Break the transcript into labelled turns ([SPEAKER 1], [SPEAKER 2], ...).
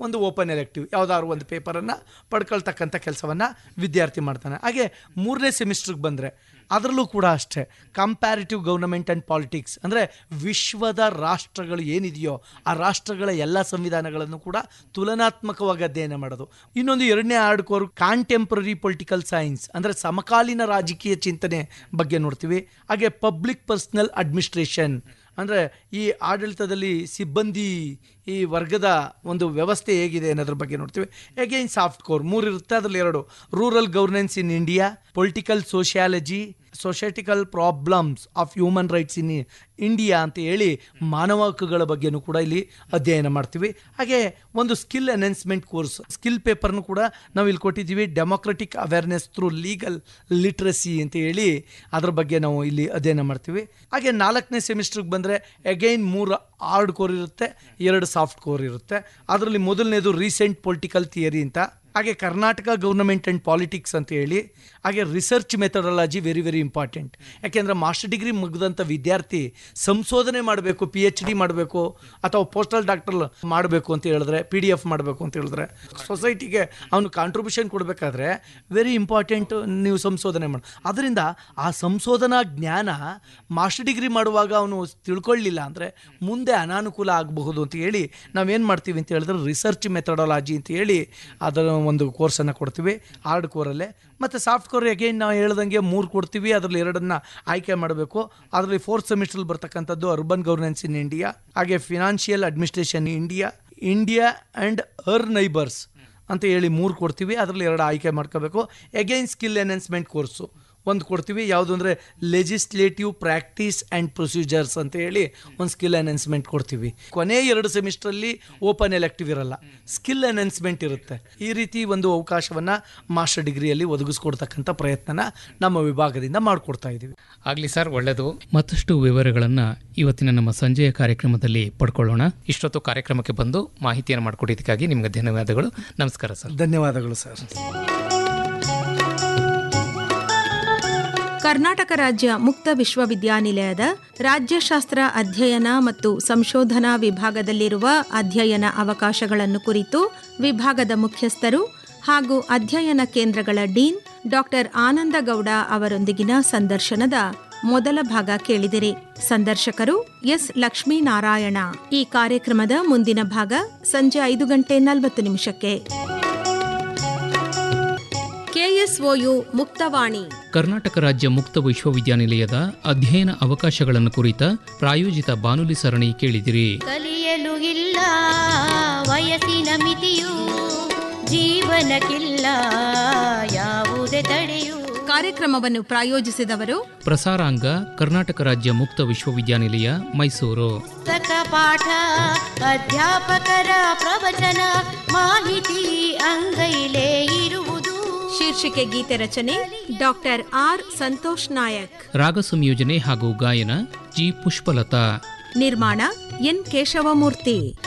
[SPEAKER 1] ಒಂದು open elective ಯಾವುದಾದ್ರು ಒಂದು ಪೇಪರನ್ನು ಪಡ್ಕೊಳ್ತಕ್ಕಂಥ ಕೆಲಸವನ್ನು ವಿದ್ಯಾರ್ಥಿ ಮಾಡ್ತಾನೆ ಹಾಗೆ ಮೂರನೇ ಸೆಮಿಸ್ಟ್ರಿಗೆ ಬಂದರೆ ಅದರಲ್ಲೂ ಕೂಡ ಅಷ್ಟೇ ಕಂಪ್ಯಾರಿಟಿವ್ ಗೌರ್ನಮೆಂಟ್ ಆ್ಯಂಡ್ ಪಾಲಿಟಿಕ್ಸ್ ಅಂದರೆ ವಿಶ್ವದ ರಾಷ್ಟ್ರಗಳು ಏನಿದೆಯೋ ಆ ರಾಷ್ಟ್ರಗಳ ಎಲ್ಲ ಸಂವಿಧಾನಗಳನ್ನು ಕೂಡ ತುಲನಾತ್ಮಕವಾಗಿ ಅಧ್ಯಯನ ಮಾಡೋದು ಇನ್ನೊಂದು ಎರಡನೇ hard core contemporary political science ಅಂದರೆ ಸಮಕಾಲೀನ ರಾಜಕೀಯ ಚಿಂತನೆ ಬಗ್ಗೆ ನೋಡ್ತೀವಿ ಹಾಗೆ ಪಬ್ಲಿಕ್ ಪರ್ಸನಲ್ ಅಡ್ಮಿನಿಸ್ಟ್ರೇಷನ್ ಅಂದರೆ ಈ ಆಡಳಿತದಲ್ಲಿ ಸಿಬ್ಬಂದಿ ಈ ವರ್ಗದ ಒಂದು ವ್ಯವಸ್ಥೆ ಹೇಗಿದೆ ಅನ್ನೋದ್ರ ಬಗ್ಗೆ ನೋಡ್ತೀವಿ ಅಗೈನ್ ಸಾಫ್ಟ್ ಕೋರ್ ಮೂರು ಇರುತ್ತೆ ಅದರಲ್ಲಿ ಎರಡು rural governance in India political sociology societal problems of human rights in India ಅಂತ ಹೇಳಿ ಮಾನವ ಹಕ್ಕುಗಳ ಬಗ್ಗೆನೂ ಕೂಡ ಇಲ್ಲಿ ಅಧ್ಯಯನ ಮಾಡ್ತೀವಿ ಹಾಗೆ ಒಂದು ಸ್ಕಿಲ್ ಎನ್ಹೆನ್ಸ್ಮೆಂಟ್ ಕೋರ್ಸ್ ಸ್ಕಿಲ್ ಪೇಪರ್ನು ಕೂಡ ನಾವು ಇಲ್ಲಿ ಕೊಟ್ಟಿದ್ದೀವಿ democratic awareness through legal literacy ಅಂತ ಹೇಳಿ ಅದ್ರ ಬಗ್ಗೆ ನಾವು ಇಲ್ಲಿ ಅಧ್ಯಯನ ಮಾಡ್ತೀವಿ ಹಾಗೆ ನಾಲ್ಕನೇ ಸೆಮಿಸ್ಟ್ರಿಗೆ ಬಂದರೆ ಅಗೈನ್ ಮೂರು ಹಾರ್ಡ್ ಕೋರ್ ಇರುತ್ತೆ ಎರಡು ಸಾಫ್ಟ್ ಕೋರ್ ಇರುತ್ತೆ ಅದರಲ್ಲಿ ಮೊದಲನೇದು ರೀಸೆಂಟ್ ಪೊಲಿಟಿಕಲ್ ಥಿಯರಿ ಅಂತ ಹಾಗೆ ಕರ್ನಾಟಕ ಗೌರ್ನಮೆಂಟ್ ಆ್ಯಂಡ್ ಪಾಲಿಟಿಕ್ಸ್ ಅಂತ ಹೇಳಿ ಹಾಗೆ research methodology very very important ಯಾಕೆಂದರೆ ಮಾಸ್ಟರ್ ಡಿಗ್ರಿ ಮುಗಿದಂಥ ವಿದ್ಯಾರ್ಥಿ ಸಂಶೋಧನೆ ಮಾಡಬೇಕು ಪಿ ಎಚ್ ಡಿ ಮಾಡಬೇಕು ಅಥವಾ ಪೋಸ್ಟಲ್ ಡಾಕ್ಟರ್ ಮಾಡಬೇಕು ಅಂತ ಹೇಳಿದ್ರೆ ಪಿ ಡಿ ಎಫ್ ಮಾಡಬೇಕು ಅಂತ ಹೇಳಿದ್ರೆ ಸೊಸೈಟಿಗೆ ಅವನು ಕಾಂಟ್ರಿಬ್ಯೂಷನ್ ಕೊಡಬೇಕಾದ್ರೆ ವೆರಿ ಇಂಪಾರ್ಟೆಂಟ್ ನೀವು ಸಂಶೋಧನೆ ಮಾಡಿ ಅದರಿಂದ ಆ ಸಂಶೋಧನಾ ಜ್ಞಾನ ಮಾಸ್ಟರ್ ಡಿಗ್ರಿ ಮಾಡುವಾಗ ಅವನು ತಿಳ್ಕೊಳ್ಳಿಲ್ಲ ಅಂದರೆ ಮುಂದೆ ಅನಾನುಕೂಲ ಆಗಬಹುದು ಅಂತ ಹೇಳಿ ನಾವೇನು ಮಾಡ್ತೀವಿ ಅಂತ ಹೇಳಿದ್ರೆ ರಿಸರ್ಚ್ ಮೆಥಡಾಲಜಿ ಅಂತ ಹೇಳಿ ಅದರ ಒಂದು ಕೋರ್ಸನ್ನು ಕೊಡ್ತೀವಿ ಹಾರ್ಡ್ ಕೋರಲ್ಲೇ ಮತ್ತು ಸಾಫ್ಟ್ ಕೋರ್ ಅಗೇನ್ ನಾವು ಹೇಳ್ದಂಗೆ ಮೂರು ಕೊಡ್ತೀವಿ ಅದರಲ್ಲಿ ಎರಡನ್ನು ಆಯ್ಕೆ ಮಾಡಬೇಕು ಅದರಲ್ಲಿ ಫೋರ್ತ್ ಸೆಮಿಸ್ಟ್ರಲ್ಲಿ ಬರ್ತಕ್ಕಂಥದ್ದು ಅರ್ಬನ್ ಗವರ್ನೆನ್ಸ್ ಇನ್ ಇಂಡಿಯಾ ಹಾಗೆ financial administration India India and our neighbours ಅಂತ ಹೇಳಿ ಮೂರು ಕೊಡ್ತೀವಿ ಅದರಲ್ಲಿ ಎರಡು ಆಯ್ಕೆ ಮಾಡ್ಕೋಬೇಕು ಅಗೈನ್ ಸ್ಕಿಲ್ ಎನ್ಹೆನ್ಸ್ಮೆಂಟ್ ಕೋರ್ಸು ಒಂದು ಕೊಡ್ತೀವಿ ಯಾವುದು ಅಂದರೆ ಲೆಜಿಸ್ಲೇಟಿವ್ ಪ್ರಾಕ್ಟೀಸ್ ಆ್ಯಂಡ್ ಪ್ರೊಸೀಜರ್ಸ್ ಅಂತ ಹೇಳಿ ಒಂದು ಸ್ಕಿಲ್ ಎನ್ಹೆನ್ಸ್ಮೆಂಟ್ ಕೊಡ್ತೀವಿ ಕೊನೆ ಎರಡು ಸೆಮಿಸ್ಟ್ರಲ್ಲಿ ಓಪನ್ ಎಲೆಕ್ಟಿವ್ ಇರಲ್ಲ ಸ್ಕಿಲ್ ಎನ್ಹೆನ್ಸ್ಮೆಂಟ್ ಇರುತ್ತೆ ಈ ರೀತಿ ಒಂದು ಅವಕಾಶವನ್ನು ಮಾಸ್ಟರ್ ಡಿಗ್ರಿಯಲ್ಲಿ ಒದಗಿಸ್ಕೊಡ್ತಕ್ಕಂಥ ಪ್ರಯತ್ನನ ನಮ್ಮ ವಿಭಾಗದಿಂದ ಮಾಡಿಕೊಡ್ತಾ ಇದ್ದೀವಿ
[SPEAKER 2] ಆಗಲಿ ಸರ್ ಒಳ್ಳೆಯದು
[SPEAKER 3] ಮತ್ತಷ್ಟು ವಿವರಗಳನ್ನು ಇವತ್ತಿನ ನಮ್ಮ ಸಂಜೆಯ ಕಾರ್ಯಕ್ರಮದಲ್ಲಿ ಪಡ್ಕೊಳ್ಳೋಣ
[SPEAKER 2] ಇಷ್ಟೊತ್ತು ಕಾರ್ಯಕ್ರಮಕ್ಕೆ ಬಂದು ಮಾಹಿತಿಯನ್ನು ಮಾಡಿಕೊಟ್ಟಿದ್ದಕ್ಕಾಗಿ ನಿಮಗೆ ಧನ್ಯವಾದಗಳು ನಮಸ್ಕಾರ ಸರ್
[SPEAKER 1] ಧನ್ಯವಾದಗಳು ಸರ್
[SPEAKER 4] ಕರ್ನಾಟಕ ರಾಜ್ಯ ಮುಕ್ತ ವಿಶ್ವವಿದ್ಯಾನಿಲಯದ ರಾಜ್ಯಶಾಸ್ತ್ರ ಅಧ್ಯಯನ ಮತ್ತು ಸಂಶೋಧನಾ ವಿಭಾಗದಲ್ಲಿರುವ ಅಧ್ಯಯನ ಅವಕಾಶಗಳನ್ನು ಕುರಿತು ವಿಭಾಗದ ಮುಖ್ಯಸ್ಥರು ಹಾಗೂ ಅಧ್ಯಯನ ಕೇಂದ್ರಗಳ ಡೀನ್ ಡಾಕ್ಟರ್ ಆನಂದಗೌಡ ಅವರೊಂದಿಗಿನ ಸಂದರ್ಶನದ ಮೊದಲ ಭಾಗ ಕೇಳಿದಿರಿ ಸಂದರ್ಶಕರು ಎಸ್ ಲಕ್ಷ್ಮೀನಾರಾಯಣ ಈ ಕಾರ್ಯಕ್ರಮದ ಮುಂದಿನ ಭಾಗ ಸಂಜೆ ಐದು ಗಂಟೆ ನಲವತ್ತು ನಿಮಿಷಕ್ಕೆ ಕೆಎಸ್ಒಯು ಮುಕ್ತವಾಣಿ
[SPEAKER 3] ಕರ್ನಾಟಕ ರಾಜ್ಯ ಮುಕ್ತ ವಿಶ್ವವಿದ್ಯಾನಿಲಯದ ಅಧ್ಯಯನ ಅವಕಾಶಗಳನ್ನು ಕುರಿತ ಪ್ರಾಯೋಜಿತ ಬಾನುಲಿ ಸರಣಿ ಕೇಳಿದಿರಿ
[SPEAKER 5] ಕಲಿಯಲು ಇಲ್ಲ ವಯಸ್ಸಿನ ಮಿತಿಯು ಜೀವನಕ್ಕಿಲ್ಲ ಯಾವುದೇ ತಡೆಯು
[SPEAKER 4] ಕಾರ್ಯಕ್ರಮವನ್ನು ಪ್ರಾಯೋಜಿಸಿದವರು
[SPEAKER 3] ಪ್ರಸಾರಾಂಗ ಕರ್ನಾಟಕ ರಾಜ್ಯ ಮುಕ್ತ ವಿಶ್ವವಿದ್ಯಾನಿಲಯ ಮೈಸೂರು
[SPEAKER 5] ಪುಸ್ತಕ ಪಾಠ ಅಧ್ಯಾಪಕರ ಪ್ರವಚನ ಮಾಹಿತಿ ಅಂಗೈಲೇ ಇರುವುದು
[SPEAKER 4] ಶೀರ್ಷಿಕೆ ಗೀತೆ ರಚನೆ ಡಾಕ್ಟರ್ ಆರ್ ಸಂತೋಷ್ ನಾಯಕ್
[SPEAKER 3] ರಾಗ ಸಂಯೋಜನೆ ಹಾಗೂ ಗಾಯನ ಜಿ ಪುಷ್ಪಲತಾ
[SPEAKER 4] ನಿರ್ಮಾಣ ಎನ್ ಕೇಶವಮೂರ್ತಿ